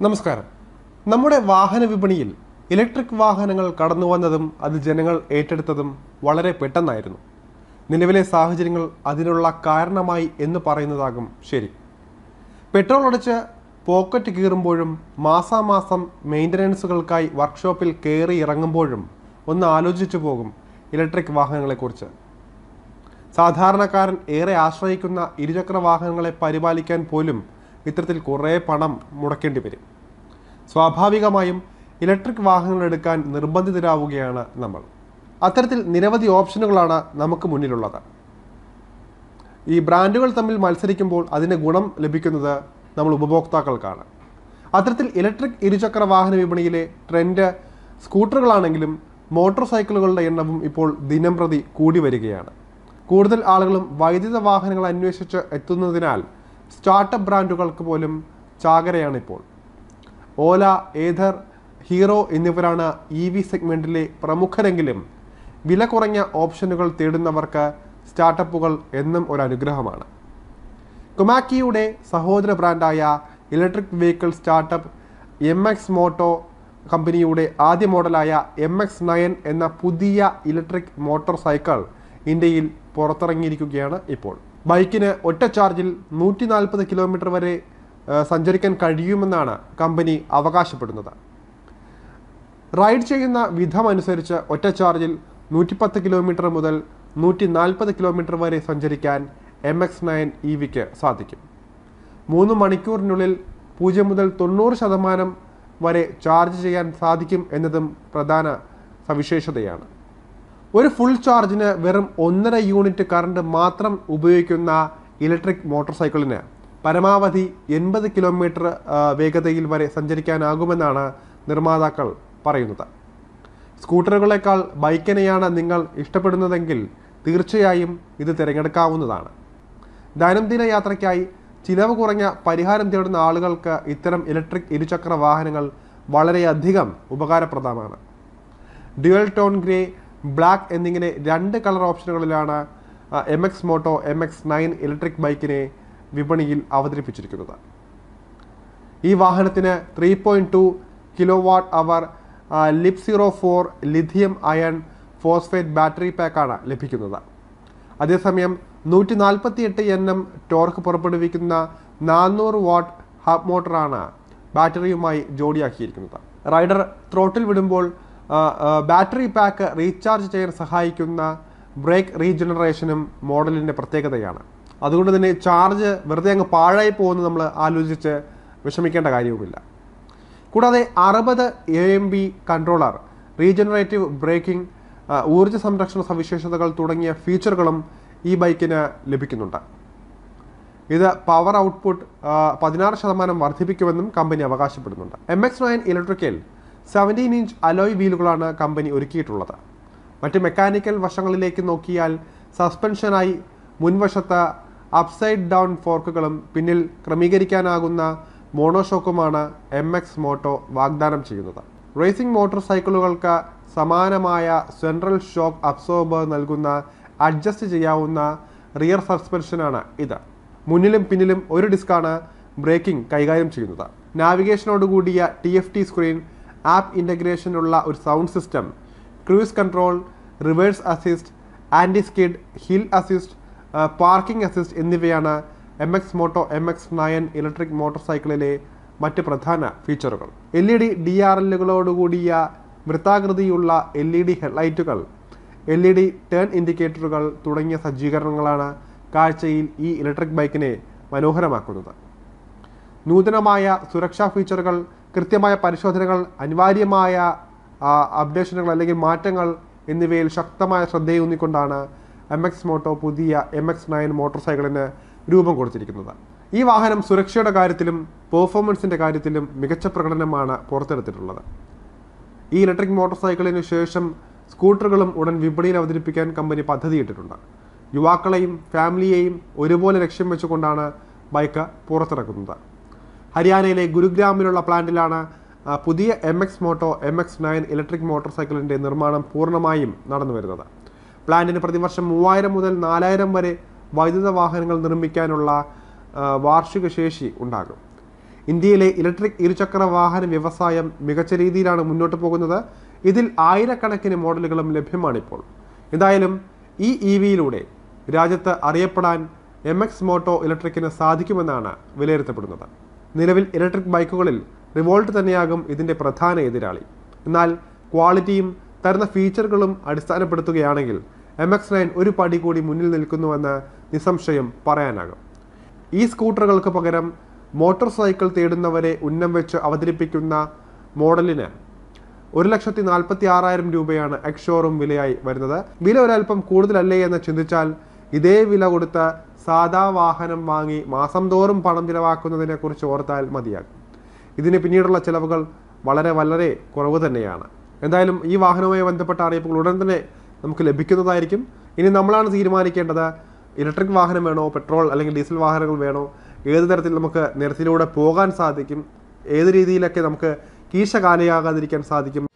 നമസ്കാരം നമ്മുടെ വാഹന വിപണിയിൽ ഇലക്ട്രിക് വാഹനങ്ങൾ കടന്നു വന്നതും അത് ജനങ്ങൾ ഏറ്റെടുത്തതും വളരെ പെട്ടെന്നായിരുന്നു നിലവിലെ സാഹചര്യങ്ങൾ അതിനുള്ള കാരണമായി എന്ന് പറയുന്നതാകും ശരി പെട്രോൾ അടിച്ച് പോക്കറ്റ് കീറുമ്പോഴും മാസാമാസം മെയിൻ്റനൻസുകൾക്കായി വർക്ക്ഷോപ്പിൽ കയറി ഇറങ്ങുമ്പോഴും ഒന്ന് ആലോചിച്ചു പോകും ഇലക്ട്രിക് വാഹനങ്ങളെക്കുറിച്ച് സാധാരണക്കാരൻ ഏറെ ആശ്രയിക്കുന്ന ഇരുചക്ര വാഹനങ്ങളെ പരിപാലിക്കാൻ പോലും ഇത്തരത്തിൽ കുറേ പണം മുടക്കേണ്ടി വരും സ്വാഭാവികമായും ഇലക്ട്രിക് വാഹനങ്ങൾ എടുക്കാൻ നിർബന്ധിതരാവുകയാണ് നമ്മൾ അത്തരത്തിൽ നിരവധി ഓപ്ഷനുകളാണ് നമുക്ക് മുന്നിലുള്ളത് ഈ ബ്രാൻഡുകൾ തമ്മിൽ മത്സരിക്കുമ്പോൾ അതിന് ഗുണം ലഭിക്കുന്നത് നമ്മൾ ഉപഭോക്താക്കൾക്കാണ് അത്തരത്തിൽ ഇലക്ട്രിക് ഇരുചക്ര വാഹന വിപണിയിലെ ട്രെൻഡ് സ്കൂട്ടറുകളാണെങ്കിലും മോട്ടോർ സൈക്കിളുകളുടെ എണ്ണവും ഇപ്പോൾ ദിനം പ്രതി കൂടി വരികയാണ് കൂടുതൽ ആളുകളും വൈദ്യുത വാഹനങ്ങൾ അന്വേഷിച്ച് എത്തുന്നതിനാൽ സ്റ്റാർട്ടപ്പ് ബ്രാൻഡുകൾക്ക് പോലും ചാകരയാണ് ഇപ്പോൾ ഓല ഏഥർ ഹീറോ എന്നിവരാണ് ഇ വി സെഗ്മെന്റിലെ പ്രമുഖരെങ്കിലും വില കുറഞ്ഞ ഓപ്ഷനുകൾ തേടുന്നവർക്ക് സ്റ്റാർട്ടപ്പുകൾ എന്നും ഒരു അനുഗ്രഹമാണ് കൊമാക്കിയുടെ സഹോദര ബ്രാൻഡായ electric vehicle startup M X moto കമ്പനിയുടെ ആദ്യ മോഡലായ എം എക്സ് നയൻ എന്ന പുതിയ ഇലക്ട്രിക് മോട്ടോർ സൈക്കിൾ ഇന്ത്യയിൽ പുറത്തിറങ്ങിയിരിക്കുകയാണ് ഇപ്പോൾ ബൈക്കിന് ഒറ്റ ചാർജിൽ നൂറ്റി നാൽപ്പത് കിലോമീറ്റർ വരെ ആ, സഞ്ചരിക്കാൻ കഴിയുമെന്നാണ് കമ്പനി അവകാശപ്പെടുന്നത് റൈഡ് ചെയ്യുന്ന വിധം അനുസരിച്ച് ഒറ്റ ചാർജിൽ നൂറ്റിപ്പത്ത് കിലോമീറ്റർ മുതൽ നൂറ്റി നാൽപ്പത് കിലോമീറ്റർ വരെ സഞ്ചരിക്കാൻ എം എക്സ് നയൻ ഇ വിക്ക് സാധിക്കും മൂന്ന് മണിക്കൂറിനുള്ളിൽ പൂജ്യം മുതൽ തൊണ്ണൂറ് ശതമാനം വരെ ചാർജ് ചെയ്യാൻ സാധിക്കും എന്നതും പ്രധാന സവിശേഷതയാണ് ഒരു ഫുൾ ചാർജിന് വെറും ഒന്നര യൂണിറ്റ് കറണ്ട് മാത്രം ഉപയോഗിക്കുന്ന ഇലക്ട്രിക് മോട്ടോർ സൈക്കിളിന് പരമാവധി എൺപത് കിലോമീറ്റർ ആ, വേഗതയിൽ വരെ സഞ്ചരിക്കാനാകുമെന്നാണ് നിർമ്മാതാക്കൾ പറയുന്നത് സ്കൂട്ടറുകളെക്കാൾ ബൈക്കിനെയാണ് നിങ്ങൾ ഇഷ്ടപ്പെടുന്നതെങ്കിൽ തീർച്ചയായും ഇത് തിരഞ്ഞെടുക്കാവുന്നതാണ് ദൈനംദിന യാത്രയ്ക്കായി ചിലവ് കുറഞ്ഞ പരിഹാരം തേടുന്ന ആളുകൾക്ക് ഇത്തരം ഇലക്ട്രിക് ഇരുചക്ര വാഹനങ്ങൾ വളരെയധികം ഉപകാരപ്രദമാണ് ഡ്യുവൽ ടോൺ ഗ്രേ ബ്ലാക്ക് എന്നിങ്ങനെ രണ്ട് കളർ ഓപ്ഷനുകളിലാണ് M X moto M X nine electric ബൈക്കിനെ വിപണിയിൽ അവതരിപ്പിച്ചിരിക്കുന്നത് ഈ വാഹനത്തിന് three point two kilo watt hour ലിപ് zero four lithium ion phosphate battery പാക്കാണ് ലഭിക്കുന്നത് അതേസമയം നൂറ്റി നാൽപ്പത്തി എട്ട് എൻ എം ടോർക്ക് പുറപ്പെടുവിക്കുന്ന നാനൂറ് വാട്ട് ഹബ് മോട്ടറാണ് ബാറ്ററിയുമായി ജോഡിയാക്കിയിരിക്കുന്നത് റൈഡർ ത്രോട്ടിൽ വിടുമ്പോൾ ആ, ആ, ബാറ്ററി പാക്ക് റീചാർജ് ചെയ്യാൻ സഹായിക്കുന്ന ബ്രേക്ക് റീജനറേഷനും മോഡലിൻ്റെ പ്രത്യേകതയാണ് അതുകൊണ്ട് തന്നെ ചാർജ് വെറുതെ അങ്ങ് പാഴായി പോകുന്നത് നമ്മൾ ആലോചിച്ച് വിഷമിക്കേണ്ട കാര്യവുമില്ല കൂടാതെ അറുപത് A M B controller regenerative braking ആ, ഊർജ്ജ സംരക്ഷണ സവിശേഷതകൾ തുടങ്ങിയ ഫീച്ചറുകളും ഈ ബൈക്കിന് ലഭിക്കുന്നുണ്ട് ഇത് പവർ ഔട്ട്പുട്ട് പതിനാറ് ശതമാനം വർദ്ധിപ്പിക്കുമെന്നും കമ്പനി അവകാശപ്പെടുന്നുണ്ട് M X nine electrical seventeen inch alloy വീലുകളാണ് കമ്പനി ഒരുക്കിയിട്ടുള്ളത് മറ്റ് മെക്കാനിക്കൽ വശങ്ങളിലേക്ക് നോക്കിയാൽ സസ്പെൻഷനായി മുൻവശത്ത് അപ്സൈഡ് ഡൗൺ ഫോർക്കുകളും പിന്നിൽ ക്രമീകരിക്കാനാകുന്ന മോണോഷോക്കുമാണ് എം എക്സ് മോട്ടോ വാഗ്ദാനം ചെയ്യുന്നത് റേസിംഗ് മോട്ടോർ സൈക്കിളുകൾക്ക് സമാനമായ സെൻട്രൽ ഷോക്ക് അബ്സോർബർ നൽകുന്ന അഡ്ജസ്റ്റ് ചെയ്യാവുന്ന റിയർ സസ്പെൻഷനാണ് ഇത് മുന്നിലും പിന്നിലും ഒരു ഡിസ്കാണ് ബ്രേക്കിംഗ് കൈകാര്യം ചെയ്യുന്നത് നാവിഗേഷനോട് കൂടിയ T F T screen app ഇൻ്റഗ്രേഷനുള്ള ഒരു sound system cruise control reverse assist anti skid hill assist parking assist എന്നിവയാണ് M X moto M X nine electric motor സൈക്കിളിലെ മറ്റ് പ്രധാന ഫീച്ചറുകൾ L E D D R എല്ലുകളോടുകൂടിയ വൃത്താകൃതിയുള്ള എൽ ഇ ഡി ഹെഡ്ലൈറ്റുകൾ എൽ ഇ ഡി ടേൺ ഇൻഡിക്കേറ്ററുകൾ തുടങ്ങിയ സജ്ജീകരണങ്ങളാണ് കാഴ്ചയിൽ ഈ ഇലക്ട്രിക് ബൈക്കിനെ മനോഹരമാക്കുന്നത് നൂതനമായ സുരക്ഷാ ഫീച്ചറുകൾ കൃത്യമായ പരിശോധനകൾ അനിവാര്യമായ ആ, അപ്ഡേഷനുകൾ അല്ലെങ്കിൽ മാറ്റങ്ങൾ എന്നിവയിൽ ശക്തമായ ശ്രദ്ധയൂന്നിക്കൊണ്ടാണ് എം എക്സ് മോട്ടോ പുതിയ എം എക്സ് നയൻ മോട്ടോർ സൈക്കിളിന് രൂപം കൊടുത്തിരിക്കുന്നത് ഈ വാഹനം സുരക്ഷയുടെ കാര്യത്തിലും പെർഫോമൻസിൻ്റെ കാര്യത്തിലും മികച്ച പ്രകടനമാണ് പുറത്തെടുത്തിട്ടുള്ളത് ഈ ഇലക്ട്രിക് മോട്ടോർ സൈക്കിളിന് ശേഷം സ്കൂട്ടറുകളും ഉടൻ വിപണിയിൽ അവതരിപ്പിക്കാൻ കമ്പനി പദ്ധതിയിട്ടിട്ടുണ്ട് യുവാക്കളെയും ഫാമിലിയെയും ഒരുപോലെ ലക്ഷ്യം വെച്ചുകൊണ്ടാണ് ബൈക്ക് പുറത്തിറക്കുന്നത് ഹരിയാനയിലെ ഗുരുഗ്രാമിലുള്ള പ്ലാന്റിലാണ് ആ, പുതിയ M X moto M X nine electric motor സൈക്കിളിൻ്റെ നിർമ്മാണം പൂർണ്ണമായും നടന്നു വരുന്നത് പ്ലാന്റിന് പ്രതിവർഷം മൂവായിരം മുതൽ നാലായിരം വരെ വൈദ്യുത വാഹനങ്ങൾ നിർമ്മിക്കാനുള്ള ആ, വാർഷിക ശേഷി ഉണ്ടാകും ഇന്ത്യയിലെ ഇലക്ട്രിക് ഇരുചക്ര വാഹന വ്യവസായം മികച്ച രീതിയിലാണ് മുന്നോട്ട് പോകുന്നത് ഇതിൽ ആയിരക്കണക്കിന് മോഡലുകളും ലഭ്യമാണിപ്പോൾ എന്തായാലും ഈ ഇ വിയിലൂടെ രാജ്യത്ത് അറിയപ്പെടാൻ എം എക്സ് മോട്ടോ ഇലക്ട്രിക്കിന് സാധിക്കുമെന്നാണ് വിലയിരുത്തപ്പെടുന്നത് നിലവിൽ ഇലക്ട്രിക് ബൈക്കുകളിൽ റിവോൾട്ട് തന്നെയാകും ഇതിൻ്റെ പ്രധാന എതിരാളി എന്നാൽ ക്വാളിറ്റിയും തരുന്ന ഫീച്ചറുകളും അടിസ്ഥാനപ്പെടുത്തുകയാണെങ്കിൽ എം എക്സ് നയൻ ഒരു പടി കൂടി മുന്നിൽ നിൽക്കുന്നുവെന്ന് നിസ്സംശയം പറയാനാകും ഈ സ്കൂട്ടറുകൾക്ക് പകരം മോട്ടോർ സൈക്കിൾ തേടുന്നവരെ ഉന്നം വെച്ച് അവതരിപ്പിക്കുന്ന മോഡലിന് ഒരു ലക്ഷത്തി നാൽപ്പത്തി ആറായിരം രൂപയാണ് എക്സ് ഷോറൂം വിലയായി വരുന്നത് വില ഒരല്പം കൂടുതലല്ലേ എന്ന് ചിന്തിച്ചാൽ ഇതേ വില കൊടുത്ത് സാധാ വാഹനം വാങ്ങി മാസം തോറും പണം ചിലവാക്കുന്നതിനെ കുറിച്ച് ഓർത്താൽ മതിയാകും ഇതിന് പിന്നീടുള്ള ചിലവുകൾ വളരെ വളരെ കുറവ് തന്നെയാണ് എന്തായാലും ഈ വാഹനവുമായി ബന്ധപ്പെട്ട അറിയിപ്പുകൾ ഉടൻ തന്നെ നമുക്ക് ലഭിക്കുന്നതായിരിക്കും ഇനി നമ്മളാണ് തീരുമാനിക്കേണ്ടത് ഇലക്ട്രിക് വാഹനം വേണോ പെട്രോൾ അല്ലെങ്കിൽ ഡീസൽ വാഹനങ്ങൾ വേണോ ഏത് തരത്തിൽ നമുക്ക് നിരത്തിലൂടെ പോകാൻ സാധിക്കും ഏത് രീതിയിലൊക്കെ നമുക്ക് കീശകാലിയാകാതിരിക്കാൻ സാധിക്കും